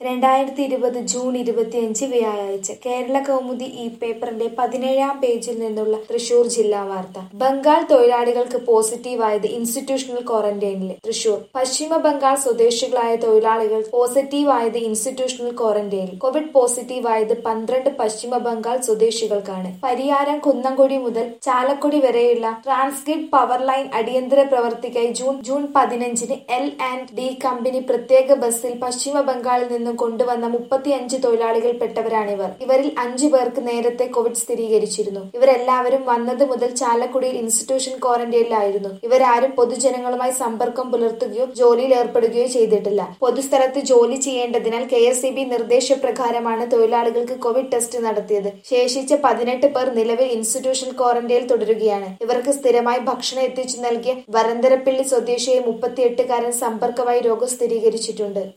രണ്ടായിരത്തി ഇരുപത് ജൂൺ ഇരുപത്തിയഞ്ച് വ്യാഴാഴ്ച കേരള കൗമുദി ഈ പേപ്പറിന്റെ പതിനേഴാം പേജിൽ നിന്നുള്ള തൃശൂർ ജില്ലാ വാർത്ത ബംഗാൾ തൊഴിലാളികൾക്ക് പോസിറ്റീവായത് ഇൻസ്റ്റിറ്റ്യൂഷണൽ ക്വാറന്റൈനിൽ തൃശൂർ പശ്ചിമ ബംഗാൾ സ്വദേശികളായ തൊഴിലാളികൾ പോസിറ്റീവായത് ഇൻസ്റ്റിറ്റ്യൂഷണൽ ക്വാറന്റൈനിൽ കോവിഡ് പോസിറ്റീവായത് പന്ത്രണ്ട് പശ്ചിമ ബംഗാൾ സ്വദേശികൾക്കാണ് പരിയാരം കുന്നംകുടി മുതൽ ചാലക്കുടി വരെയുള്ള ട്രാൻസ്ഗ്രിഡ് പവർ ലൈൻ അടിയന്തര പ്രവർത്തിക്കായി ജൂൺ ജൂൺ പതിനഞ്ചിന് എൽ ആൻഡ് ഡി കമ്പനി പ്രത്യേക ബസ്സിൽ പശ്ചിമ ബംഗാളിൽ നിന്നും കൊണ്ടുവന്ന മുപ്പത്തിയഞ്ച് തൊഴിലാളികൾപ്പെട്ടവരാണിവർ ഇവരിൽ അഞ്ചു പേർക്ക് നേരത്തെ കോവിഡ് സ്ഥിരീകരിച്ചിരുന്നു ഇവരെല്ലാവരും വന്നത് മുതൽ ചാലക്കുടിയിൽ ഇൻസ്റ്റിറ്റ്യൂഷൻ ക്വാറന്റൈനിലായിരുന്നു ഇവരാരും പൊതുജനങ്ങളുമായി സമ്പർക്കം പുലർത്തുകയോ ജോലിയിൽ ഏർപ്പെടുകയോ ചെയ്തിട്ടില്ല പൊതുസ്ഥലത്ത് ജോലി ചെയ്യേണ്ടതിനാൽ കെ എസ് ഇ ബി നിർദ്ദേശപ്രകാരമാണ് തൊഴിലാളികൾക്ക് കോവിഡ് ടെസ്റ്റ് നടത്തിയത് ശേഷിച്ച പതിനെട്ട് പേർ നിലവിൽ ഇൻസ്റ്റിറ്റ്യൂഷൻ ക്വാറന്റൈനിൽ തുടരുകയാണ് ഇവർക്ക് സ്ഥിരമായി ഭക്ഷണം എത്തിച്ചു നൽകിയ വരന്തരപ്പിള്ളി സ്വദേശിയായ മുപ്പത്തിയെട്ടുകാരൻ സമ്പർക്കമായി രോഗം സ്ഥിരീകരിച്ചിട്ടുണ്ട്